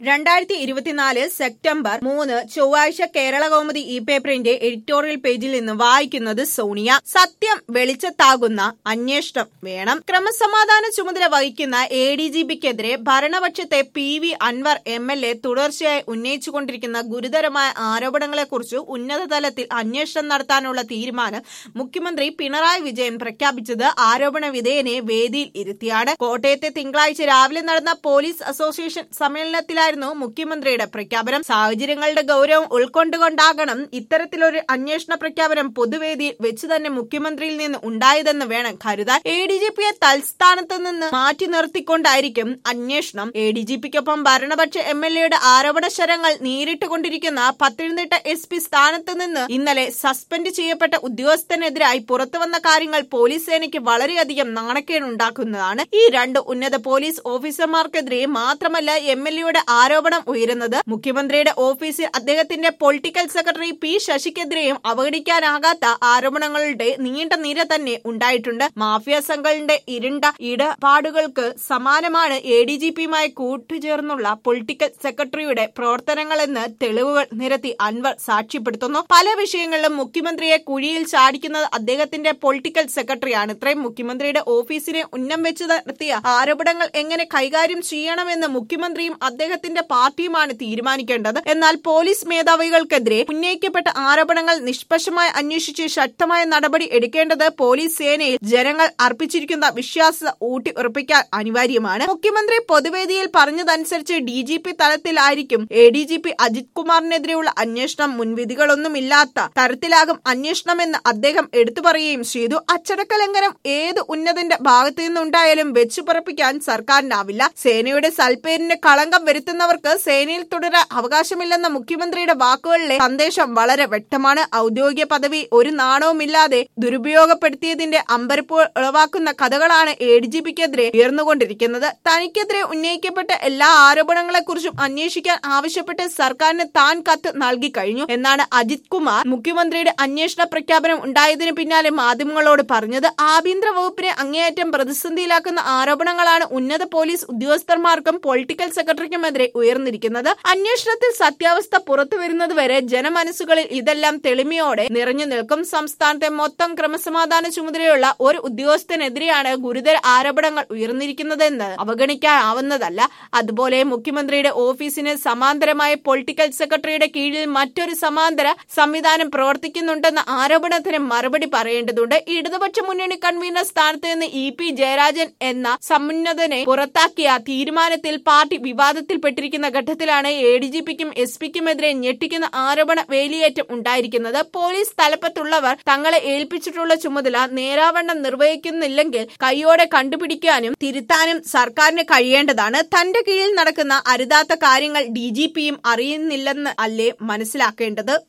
രണ്ടായിരത്തി ഇരുപത്തിനാല് സെപ്റ്റംബർ മൂന്ന് ചൊവ്വാഴ്ച കേരള കൗമുദി ഇ പേപ്പറിന്റെ എഡിറ്റോറിയൽ പേജിൽ നിന്ന് വായിക്കുന്നത് സോണിയ സത്യം വെളിച്ചത്താകുന്ന അന്വേഷണം വേണം ക്രമസമാധാന ചുമതല വഹിക്കുന്ന എ ഡി ജി പിക്കെതിരെ ഭരണപക്ഷത്തെ P V Anvar M L A തുടർച്ചയായി ഉന്നയിച്ചുകൊണ്ടിരിക്കുന്ന ഗുരുതരമായ ആരോപണങ്ങളെക്കുറിച്ച് ഉന്നതതലത്തിൽ അന്വേഷണം നടത്താനുള്ള തീരുമാനം മുഖ്യമന്ത്രി പിണറായി വിജയൻ പ്രഖ്യാപിച്ചത് ആരോപണ വിധേയനെ വേദിയിൽ ഇരുത്തിയാണ് കോട്ടയത്തെ തിങ്കളാഴ്ച രാവിലെ നടന്ന പോലീസ് അസോസിയേഷൻ സമ്മേളനത്തിലായിരുന്നു മുഖ്യമന്ത്രിയുടെ പ്രഖ്യാപനം സാഹചര്യങ്ങളുടെ ഗൗരവം ഉൾക്കൊണ്ടുകൊണ്ടാകണം ഇത്തരത്തിലൊരു അന്വേഷണ പ്രഖ്യാപനം പൊതുവേദിയിൽ വെച്ച് തന്നെ മുഖ്യമന്ത്രിയിൽ നിന്ന് ഉണ്ടായതെന്ന് വേണം കരുതാൻ എ ഡി ജി പിയെ തൽസ്ഥാനത്ത് നിന്ന് മാറ്റി നിർത്തിക്കൊണ്ടായിരിക്കും അന്വേഷണം എ ഡി ജി പിക്കൊപ്പം ഭരണപക്ഷ എം എൽ എയുടെ ആരോപണ ശരങ്ങൾ നേരിട്ടുകൊണ്ടിരിക്കുന്ന പത്തനംതിട്ട എസ് പി സ്ഥാനത്ത് നിന്ന് ഇന്നലെ സസ്പെൻഡ് ചെയ്യപ്പെട്ട ഉദ്യോഗസ്ഥനെതിരായി പുറത്തുവന്ന കാര്യങ്ങൾ പോലീസ് സേനയ്ക്ക് വളരെയധികം നാണക്കേടുണ്ടാക്കുന്നതാണ് ഈ രണ്ട് ഉന്നത പോലീസ് ഓഫീസർമാർക്കെതിരെ മാത്രമല്ല എം എൽ എയുടെ ആരോപണം ഉയരുന്നത് മുഖ്യമന്ത്രിയുടെ ഓഫീസിൽ അദ്ദേഹത്തിന്റെ പൊളിറ്റിക്കൽ സെക്രട്ടറി പി ശശിക്കെതിരെയും അവഗണിക്കാനാകാത്ത ആരോപണങ്ങളുടെ നീണ്ട നിര തന്നെ ഉണ്ടായിട്ടുണ്ട് മാഫിയ സംഘങ്ങളുടെ ഇരുണ്ട ഇടപാടുകൾക്ക് സമാനമാണ് എ ഡി ജി പിയുമായി കൂട്ടുചേർന്നുള്ള പൊളിറ്റിക്കൽ സെക്രട്ടറിയുടെ പ്രവർത്തനങ്ങളെന്ന് തെളിവുകൾ നിരത്തി അൻവർ സാക്ഷ്യപ്പെടുത്തുന്നു പല വിഷയങ്ങളിലും മുഖ്യമന്ത്രിയെ കുഴിയിൽ ചാടിക്കുന്നത് അദ്ദേഹത്തിന്റെ പൊളിറ്റിക്കൽ സെക്രട്ടറിയാണ് ഇത്രയും മുഖ്യമന്ത്രിയുടെ ഓഫീസിനെ ഉന്നം വെച്ച് നടത്തിയ ആരോപണങ്ങൾ എങ്ങനെ കൈകാര്യം ചെയ്യണമെന്ന് മുഖ്യമന്ത്രിയും അദ്ദേഹത്തിന്റെ പാർട്ടിയുമാണ് തീരുമാനിക്കേണ്ടത് എന്നാൽ പോലീസ് മേധാവികൾക്കെതിരെ ഉന്നയിക്കപ്പെട്ട ആരോപണങ്ങൾ നിഷ്പക്ഷമായി അന്വേഷിച്ച് ശക്തമായ നടപടി എടുക്കേണ്ടത് പോലീസ് സേനയിൽ ജനങ്ങൾ അർപ്പിച്ചിരിക്കുന്ന വിശ്വാസത ഊട്ടി ഉറപ്പിക്കാൻ അനിവാര്യമാണ് മുഖ്യമന്ത്രി പൊതുവേദിയിൽ പറഞ്ഞതനുസരിച്ച് ഡി ജി പി തലത്തിലായിരിക്കും A D G P Ajith കുമാറിനെതിരെയുള്ള അന്വേഷണം മുൻവിധികളൊന്നുമില്ലാത്ത തരത്തിലാകും അന്വേഷണമെന്ന് അദ്ദേഹം എടുത്തു പറയുകയും ചെയ്തു അച്ചടക്ക ലംഘനം ഏത് ഉന്നതന്റെ ഭാഗത്തു നിന്നുണ്ടായാലും വെച്ചു പറപ്പിക്കാൻ സർക്കാരിനാവില്ല സേനയുടെ സൽപ്പേരിന് കളങ്കം വരുത്തുന്നവർക്ക് സേനയിൽ തുടരാൻ അവകാശമില്ലെന്ന മുഖ്യമന്ത്രിയുടെ വാക്കുകളിലെ സന്ദേശം വളരെ വ്യക്തമാണ് ഔദ്യോഗിക പദവി ഒരു നാണവുമില്ലാതെ ദുരുപയോഗപ്പെടുത്തിയതിന്റെ അമ്പരപ്പ് ഉളവാക്കുന്ന കഥകളാണ് എ ഡി ജി പിക്കെതിരെ ഉയർന്നുകൊണ്ടിരിക്കുന്നത് തനിക്കെതിരെ ഉന്നയിക്കപ്പെട്ട എല്ലാ ആരോപണങ്ങളെക്കുറിച്ചും അന്വേഷിക്കാൻ ആവശ്യപ്പെട്ട് സർക്കാരിന് താൻ കത്ത് നൽകി കഴിഞ്ഞു എന്നാണ് അജിത് കുമാർ മുഖ്യമന്ത്രിയുടെ അന്വേഷണ പ്രഖ്യാപനം ഉണ്ടായതിനു പിന്നാലെ മാധ്യമങ്ങളോട് പറഞ്ഞത് ആഭ്യന്തര വകുപ്പിനെ അങ്ങേയറ്റം പ്രതിസന്ധിയിലാക്കുന്ന ആരോപണങ്ങളാണ് ഉന്നത പോലീസ് ഉദ്യോഗസ്ഥന്മാർക്കും പൊളിറ്റിക്കൽ സെക്രട്ടറിക്കുമെതിരെ ഉയർന്നിരിക്കുന്നത് അന്വേഷണത്തിൽ സത്യാവസ്ഥ പുറത്തു വരുന്നതുവരെ ജനമനസ്സുകളിൽ ഇതെല്ലാം തെളിമയോടെ നിറഞ്ഞു നിൽക്കും സംസ്ഥാനത്തെ മൊത്തം ക്രമസമാധാന ചുമതലയുള്ള ഒരു ഉദ്യോഗസ്ഥനെതിരെയാണ് ഗുരുതര ആരോപണങ്ങൾ ഉയർന്നിരിക്കുന്നതെന്ന് അവഗണിക്കാനാവുന്നതല്ല അതുപോലെ മുഖ്യമന്ത്രിയുടെ ഓഫീസിന് സമാന്തരമായ പൊളിറ്റിക്കൽ സെക്രട്ടറിയുടെ കീഴിൽ മറ്റൊരു സമാന്തര സംവിധാനം പ്രവർത്തിക്കുന്നുണ്ടെന്ന ആരോപണത്തിന് മറുപടി പറയേണ്ടതുണ്ട് ഇടതുപക്ഷ മുന്നണി കൺവീനർ സ്ഥാനത്ത് നിന്ന് ഇ പി ജയരാജൻ എന്ന സമുന്നതനെ പുറത്താക്കിയ തീരുമാനത്തിൽ പാർട്ടി വിവാദത്തിൽപ്പെട്ടിരിക്കുന്ന ഘട്ടത്തിലാണ് എ ഡി ജി പിക്കും എസ് പിക്കുമെതിരെ ഞെട്ടിക്കുന്ന ആരോപണ വേലിയേറ്റം ഉണ്ടായിരിക്കുന്നത് പോലീസ് തലപ്പത്തുള്ളവർ തങ്ങളെ ഏൽപ്പിച്ചിട്ടുള്ള ചുമതല നേരാവണ്ണം നിർവഹിക്കുന്നില്ലെങ്കിൽ കൈയോടെ കണ്ടുപിടിക്കാനും തിരുത്താനും സർക്കാരിന് കഴിയേണ്ടതാണ് തന്റെ കീഴിൽ നടക്കുന്ന അരുതാത്ത കാര്യങ്ങൾ ഡി ജി പിയും അറിയുന്നില്ലെന്ന് അല്ലേ മനസ്സിലാക്കേണ്ടത്